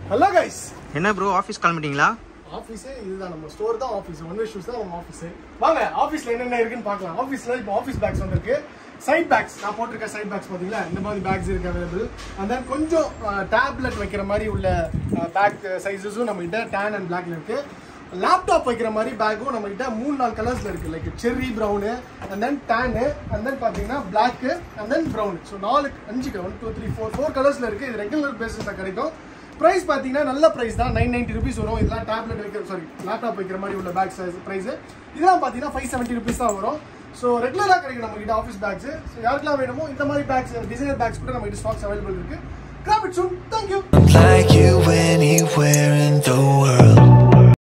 Hello guys என்ன bro office கிளம்பிட்டீங்களா ஆஃபீஸே இதுதான் நம்ம ஸ்டோர் தான் ஆஃபீஸ் ஒன் வே ஷூஸ் தான் நம்ம ஆஃபீஸ் வாங்க ஆஃபீஸ்ல என்னென்ன இருக்குன்னு பார்க்கலாம் ஆஃபீஸ்ல இப்போ ஆஃபீஸ் பேக்ஸ் வந்திருக்கு சைட் பேக்ஸ் நான் போட்டிருக்க சைட் பேக்ஸ் பார்த்தீங்களா இந்த மாதிரி பேக்ஸ் இருக்கு அவைலபிள் அண்ட் தென் கொஞ்சம் டேப்லெட் வைக்கிற மாதிரி உள்ள பேக் சைஸஸும் நம்ம கிட்ட டேன் அண்ட் பிளாக்ல இருக்கு லேப்டாப் வைக்கிற மாதிரி பேக்கும் நம்ம கிட்ட மூணு நாலு கலர்ஸ்ல இருக்கு like cherry brown and then tan and then பார்த்தீங்கன்னா black and then brown so நாலு அஞ்சு one two three four four கலர்ஸ்ல இருக்கு இது ரெகுலர் பேசிஸில் கிடைக்கும் ப்ரைஸ் பார்த்தீங்கன்னா நல்ல ப்ரைஸ் தான் நைன் நைன்ட்டி ருபீஸ் வரும் இதெல்லாம் டேப்லெட் வைக்கிற சாரி லேப்டாப் வைக்கிற மாதிரி உள்ள பேக்ஸ் ப்ரைஸ் இதெல்லாம் பார்த்தீங்கன்னா ஃபைவ் செவன்ட்டி ருபீஸ் தான் வரும் ஸோ ரெகுலராக கிடைக்கும் நம்ம கிட்ட ஆஃபீஸ் பேக்ஸ் ஸோ யாருக்கெல்லாம் வேணுமோ இந்த மாதிரி பேக்ஸ் டிசைனர் பேக்ஸ் கூட நம்ம கிட்ட ஸ்டாக்ஸ் அவைலபிள் இருக்கு grab it soon thank you like you anywhere in the world.